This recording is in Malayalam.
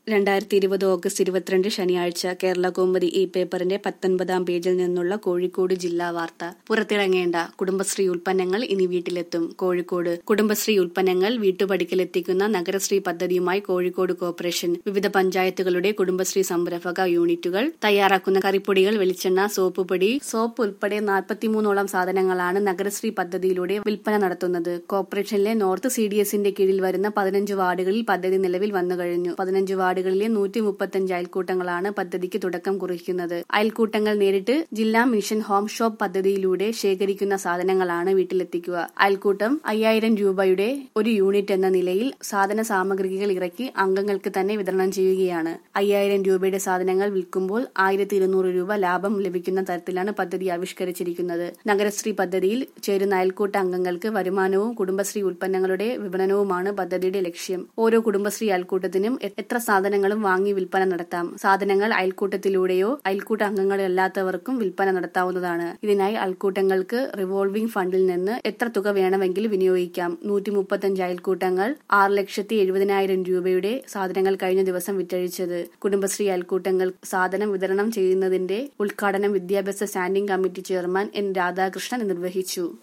രണ്ടായിരത്തി ഇരുപത് ഓഗസ്റ്റ് ഇരുപത്തിരണ്ട് ശനിയാഴ്ച കേരള കൗമുദി ഈ പേപ്പറിന്റെ പത്തൊൻപതാം പേജിൽ നിന്നുള്ള കോഴിക്കോട് ജില്ലാ വാർത്ത പുറത്തിറങ്ങേണ്ട കുടുംബശ്രീ ഉൽപ്പന്നങ്ങൾ ഇനി വീട്ടിലെത്തും കോഴിക്കോട് കുടുംബശ്രീ ഉൽപ്പന്നങ്ങൾ വീട്ടുപടിക്കലെത്തിക്കുന്ന നഗരശ്രീ പദ്ധതിയുമായി കോഴിക്കോട് കോർപ്പറേഷൻ വിവിധ പഞ്ചായത്തുകളുടെ കുടുംബശ്രീ സംരംഭക യൂണിറ്റുകൾ തയ്യാറാക്കുന്ന കറിപ്പൊടികൾ വെളിച്ചെണ്ണ സോപ്പ് പൊടി സോപ്പ് ഉൾപ്പെടെ നാൽപ്പത്തിമൂന്നോളം സാധനങ്ങളാണ് നഗരശ്രീ പദ്ധതിയിലൂടെ വിൽപ്പന നടത്തുന്നത് കോർപ്പറേഷനിലെ നോർത്ത് സി ഡി എസിന്റെ കീഴിൽ വരുന്ന പതിനഞ്ച് വാർഡുകളിൽ പദ്ധതി നിലവിൽ വന്നു കഴിഞ്ഞു പതിനഞ്ച് വാർഡുകളിലെ നൂറ്റി മുപ്പത്തഞ്ച് അയൽക്കൂട്ടങ്ങളാണ് പദ്ധതിക്ക് തുടക്കം കുറിക്കുന്നത് അയൽക്കൂട്ടങ്ങൾ നേരിട്ട് ജില്ലാ മിഷൻ ഹോം ഷോപ്പ് പദ്ധതിയിലൂടെ ശേഖരിക്കുന്ന സാധനങ്ങളാണ് വീട്ടിലെത്തിക്കുക അയൽക്കൂട്ടം അയ്യായിരം രൂപയുടെ ഒരു യൂണിറ്റ് എന്ന നിലയിൽ സാധന സാമഗ്രികൾ ഇറക്കി അംഗങ്ങൾക്ക് തന്നെ വിതരണം ചെയ്യുകയാണ് അയ്യായിരം രൂപയുടെ സാധനങ്ങൾ വിൽക്കുമ്പോൾ ആയിരത്തി ഇരുന്നൂറ് രൂപ ലാഭം ലഭിക്കുന്ന തരത്തിലാണ് പദ്ധതി ആവിഷ്കരിച്ചിരിക്കുന്നത് നഗരശ്രീ പദ്ധതിയിൽ ചേരുന്ന അയൽക്കൂട്ട അംഗങ്ങൾക്ക് വരുമാനവും കുടുംബശ്രീ ഉൽപ്പന്നങ്ങളുടെ വിപണനവുമാണ് പദ്ധതിയുടെ ലക്ഷ്യം ഓരോ കുടുംബശ്രീ അയൽക്കൂട്ടത്തിനും എത്ര സാധനങ്ങളും വാങ്ങി വിൽപ്പന നടത്താം സാധനങ്ങൾ അയൽക്കൂട്ടത്തിലൂടെയോ അയൽക്കൂട്ട അംഗങ്ങളല്ലാത്തവർക്കും വിൽപ്പന നടത്താവുന്നതാണ് ഇതിനായി അയൽക്കൂട്ടങ്ങൾക്ക് റിവോൾവിംഗ് ഫണ്ടിൽ നിന്ന് എത്ര തുക വേണമെങ്കിൽ വിനിയോഗിക്കാം നൂറ്റി മുപ്പത്തഞ്ച് അയൽക്കൂട്ടങ്ങൾ ആറ് ലക്ഷത്തി എഴുപതിനായിരം രൂപയുടെ സാധനങ്ങൾ കഴിഞ്ഞ ദിവസം വിറ്റഴിച്ചത് കുടുംബശ്രീ അയൽക്കൂട്ടങ്ങൾ സാധനം വിതരണം ചെയ്യുന്നതിന്റെ ഉദ്ഘാടനം വിദ്യാഭ്യാസ standing committee chairman N Radhakrishnan നിർവഹിച്ചു